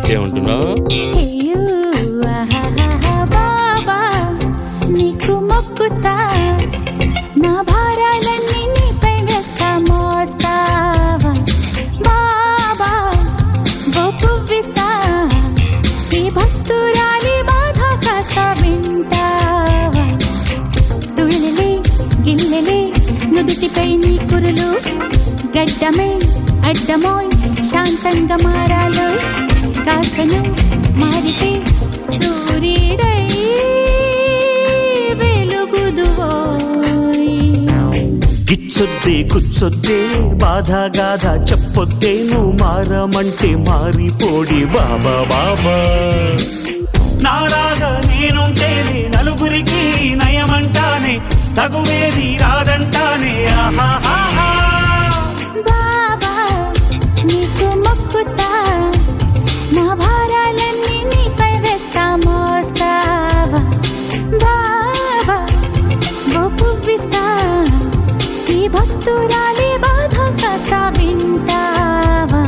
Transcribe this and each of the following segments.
ఏమంటున్నావు అయ్యో, ఆహాహాహా, బాబా నీకు మొక్కుతా నా భారాలన్నీ నీపై వేస్తా మోస్తావా బాబా ఓ పువ్విస్తా ఈ భక్తురాలి బాధ కాస్త వింటావా తుళ్ళలే గిల్లెలే నుదుటిపై నీ కురులు గడ్డమే అడ్డమోయ్ శాంతంగా మారాలో కాస్తను మారితే సూర్యుడై వెలుగుదువోయ్ గిచ్చొద్దే కుచ్చొద్దే బాధ గాథ చెప్పొద్దే నువ్వు మారమంటే మారిపోడి బాబా బాబా నారాగా నేనుంటేనే నలుగురికి నయమంటానే తగువేది రాదంటానే ఆహాహాహా బాబా నీకు మొక్కుతా నా భారాలన్నీ నీపై వేస్తా మోస్తావా బాబా ఓ పువ్విస్తా ఈ భక్తురాలి బాధ కాస్త వింటావా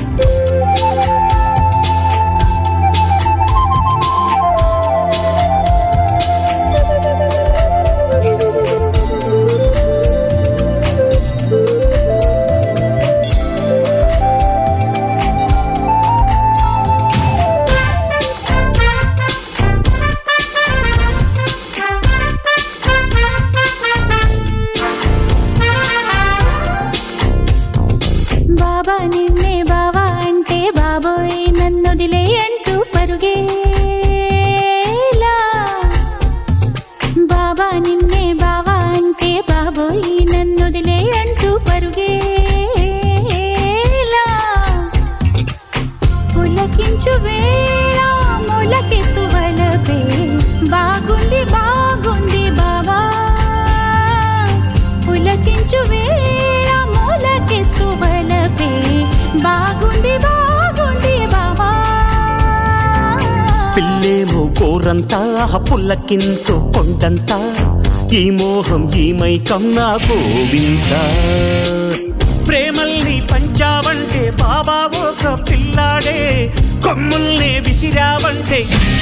బాబా నిన్నే బావా అంటే బాబోయ్ నన్నొదిలే అంటూ పరుగేలా బాబా నిన్నే బావా అంటే బాబోయ్ నన్నొదిలే అంటూ పరుగేలా పులకించు వేళ ములకెత్తు వలపే బాగుంది బాగుంది బాబా పులకించు వేళ ములకెత్తు వలపే బాగుంది బాగుంది బాబా పిల్లేమో కోరంతా పుల్లకింతో కొండంతా ఈ మోహం ఈ మైకం నా గోవింద ప్రేమల్ని పంచావంటే బాబా ఒక పిల్లాడే కొమ్ముల్ని విసిరావంటే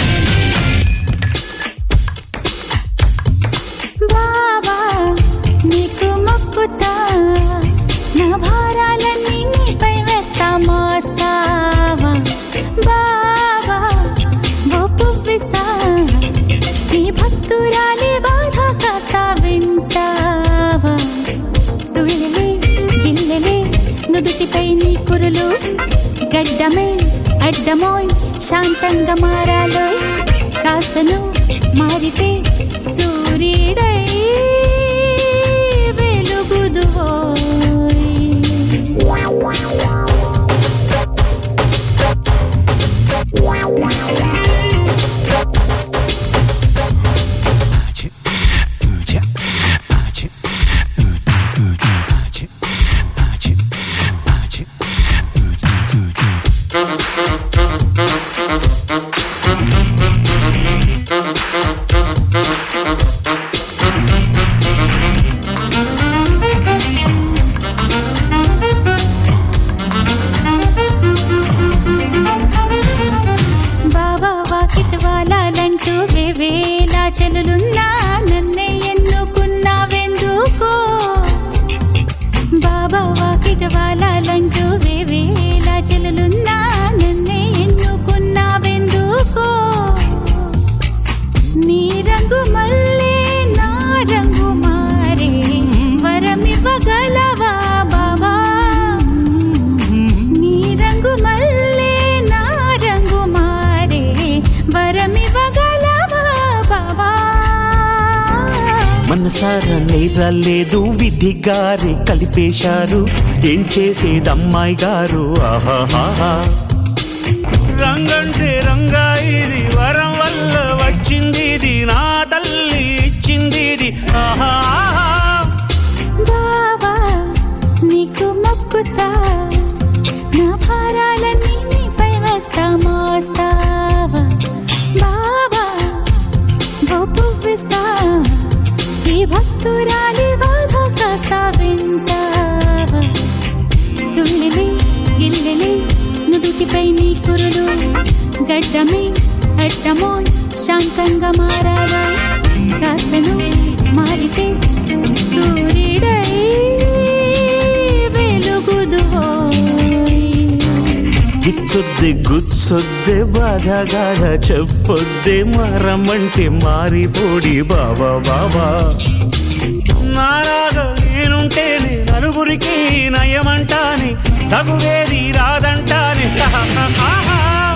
బాబా నీకు మొక్కుతా నా భారాలన్నీ నీపై వేస్తా మోస్తావా బాబా ఓ పువ్విస్తా ఈ భక్తురాలి బాధ కాస్త వింటావా తుళ్ళలే గిల్లెలే నుదుటిపై నీ కురులు గడ్డమే అడ్డమోయ్ శాంతంగా మారాలో కాస్తను మారితే సూర్యుడై వెలుగుదువోయ్ బాబా వాకిట్ వాలాలంటూ వేవేలా చెలులున్నా నన్నే ఎన్నుకున్నావెందుకో బాబా వాకిట్ వాలాలంటూ వేవేలా చెలులున్నా నన్నే ఎన్నుకున్నావెందుకో నీ రంగు మల్లే నా రంగు మారే వరమివ్వగలవా బాబా నీ రంగు మల్లే నా రంగు మారే వరమివ్వగలవా బాబా మనసారా నేరాలేదు విధి గారి కలిపేశారు ఏం చేసేది అమ్మాయి గారు ఆహాహా రంగంటే రంగా ఇది వరం వల్ల వచ్చింది ఇది నా తల్లి ఇచ్చింది ఇది ఆహాహా బాబా నీకు మొక్కుతా నా భారాలన్నీ నీపై వేస్తా మోస్తావా బాబా ఓ పువ్విస్తా ఈ భక్తురాలి బాధ కాస్త వింటావా తుళ్ళిలే గిల్లెలే నుదుటిపై నీ కురులు కమోన్ శాంతంగా మారాలా కాస్తను మారితే సూర్యుడై వెలుగుదువోయ్ గిచ్చొద్దే గుచ్చొద్దే బాధగాడ చెప్పొద్దే మరమంటే మారిపోడి బాబా బాబా నారాగా నేనుంటేనే నలుగురికి నయమంటాని తగువేది రాదంటాని ఆహా